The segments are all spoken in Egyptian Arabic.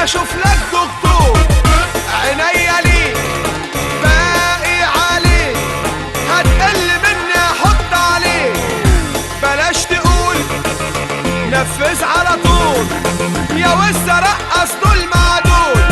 اشوف لك دكتور عينيا ليك باقي عليك هتقل مني احط عليك بلاش تقول نفذ على طول يا وز رقص دول مع دول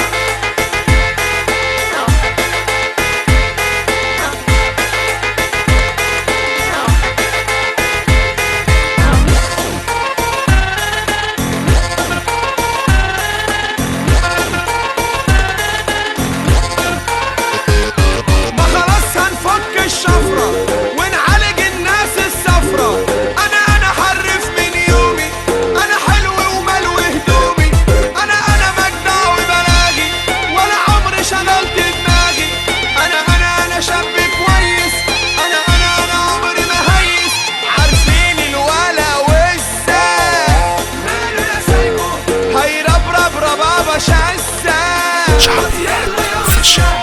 ما خلاص هنفك الشفرة ونعالج الناس السفرة أنا أنا حرف من يومي أنا حلو وملو هدومي أنا أنا مجدع وبلاغي ولا عمري شغلت دماغي أنا أنا أنا شاب كويس أنا أنا أنا عمري ما هيس عارفين الولا والزا ماله يا سايكو هيربرب ربابة شاسة شعبيات اوفيشال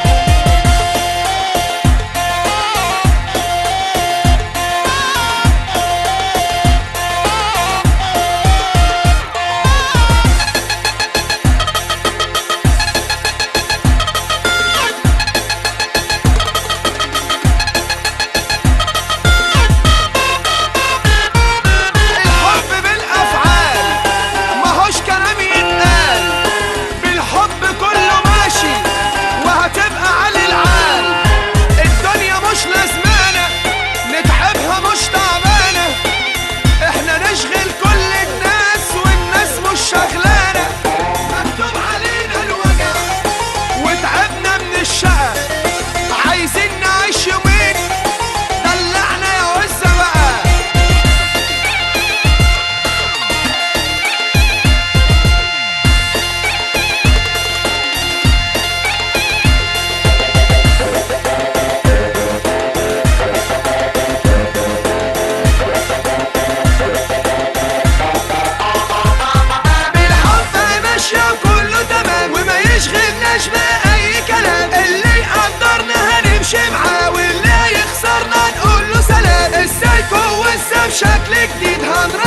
الحب بالافعال ماهوش كلام يتقال بالحب كله ماشي وهتبقى علي العال الدنيا مش لازمانه نتعبها مش تعبانه احنا نشغل كل الناس والناس مش شغلانه مكتوب علينا الوجع وتعبنا من الشقا عايزين نعيش يومين دلعنا يا وزة بقى بالحب ماشية وكله تمام وما يشغلناش بأي كلام اللي يقدرنا هنمشي معاه واللي يخسرنا نقول له سلام السايكو والسام شكل جديد هنرا